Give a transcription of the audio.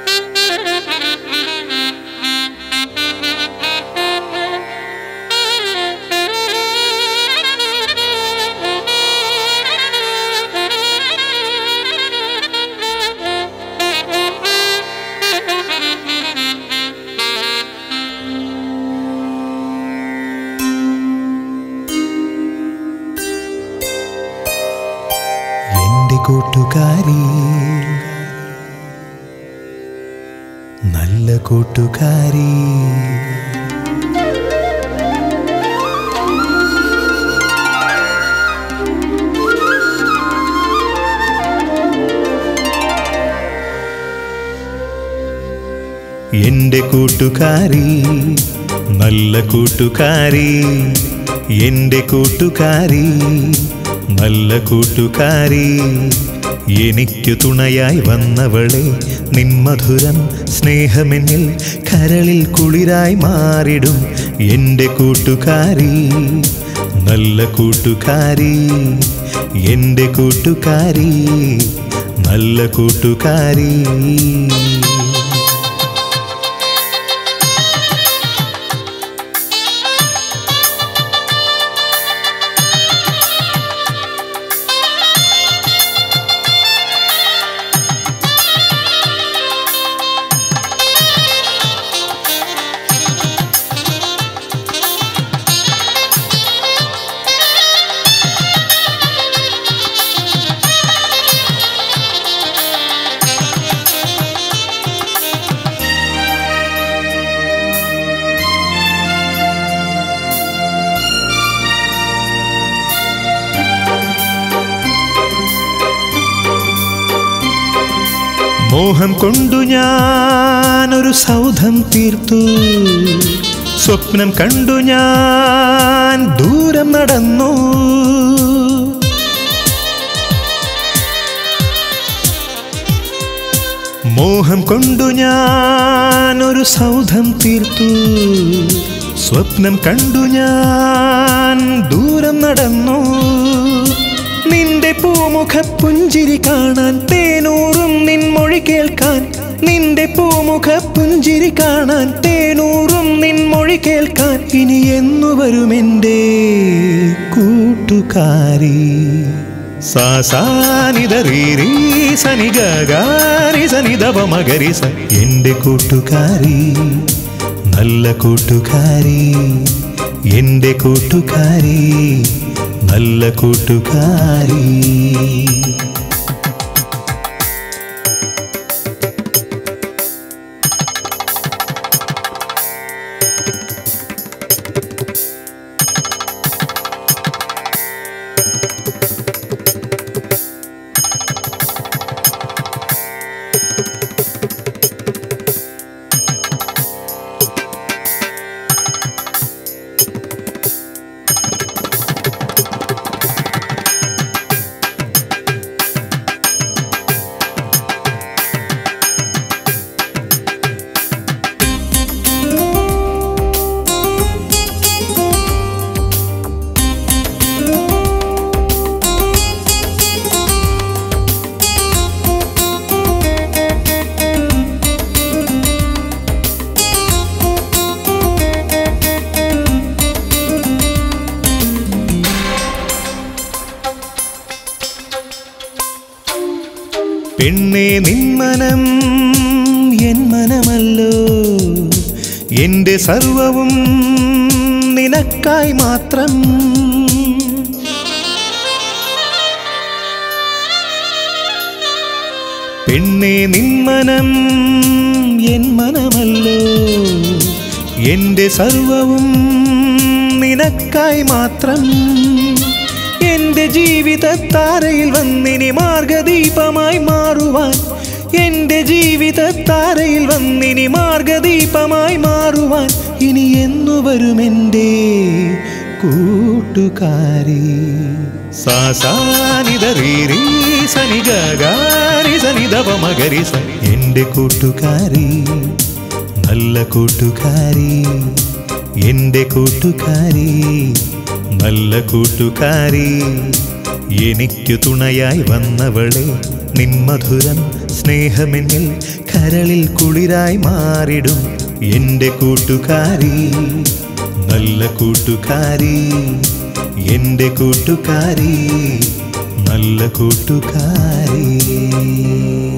എന്റെ കൂട്ടുകാരി നല്ല കൂട്ടുകാരി എന്റെ കൂട്ടുകാരി നല്ല കൂട്ടുകാരി എന്റെ കൂട്ടുകാരി നല്ല കൂട്ടുകാരി എനിക്ക് തുണയായി വന്നവളെ നിൻമധുരം സ്നേഹമെന്നിൽ കരളിൽ കുളിരായി മാറിടും എൻ്റെ കൂട്ടുകാരി നല്ല കൂട്ടുകാരി എൻ്റെ കൂട്ടുകാരി നല്ല കൂട്ടുകാരി മോഹം കൊണ്ടു ഞാനൊരു സൗധം തീർത്തു സ്വപ്നം കണ്ടു ഞാൻ ദൂരം നടന്നു മോഹം കൊണ്ടു ഞാനൊരു സൗധം തീർത്തു സ്വപ്നം കണ്ടു ഞാൻ ദൂരം നടന്നു നിന്റെ പൂമുഖ പുഞ്ചിരി കാണാൻ തേനൂറും നിൻ മൊഴി കേൾക്കാൻ നിന്റെ പൂമുഖ പുഞ്ചിരി കാണാൻ തേനൂറും നിൻ മൊഴി കേൾക്കാൻ ഇനി എന്നു വരും എൻ്റെ കൂട്ടുകാരി സാസാനിതറീരി സനിഗാരി സനിതവ മകരി സ എൻ്റെ കൂട്ടുകാരി നല്ല കൂട്ടുകാരി എൻ്റെ കൂട്ടുകാരി നല്ല കൂട്ടുകാരി പെണ്ണെ നിന്മനം എൻ മനമല്ലോ എൻ്റെ സർവവും നിനക്കായി മാത്രം പെണ്ണെ നിന്മനം എൻ മനമല്ലോ എൻ്റെ സർവവും നിനക്കായി മാത്രം എന്റെ ജീവിത താരയിൽ വന്നിനി മാർഗദീപമായി മാറുവാൻ എന്റെ ജീവിത താരയിൽ വന്നിനി മാർഗദീപമായി മാറുവാൻ ഇനി എന്നു വരും എൻ്റെ കൂട്ടുകാരി സാസാനിതറീരി സനിഗാരി സനിതവ മകരി സ എൻ്റെ കൂട്ടുകാരി നല്ല കൂട്ടുകാരി എൻ്റെ കൂട്ടുകാരി നല്ല കൂട്ടുകാരി എനിക്കു തുണയായി വന്നവളെ നിൻമധുരം സ്നേഹമെന്നിൽ കരളിൽ കുളിരായി മാറിടും എൻ്റെ കൂട്ടുകാരി നല്ല കൂട്ടുകാരി എൻ്റെ കൂട്ടുകാരി നല്ല കൂട്ടുകാരി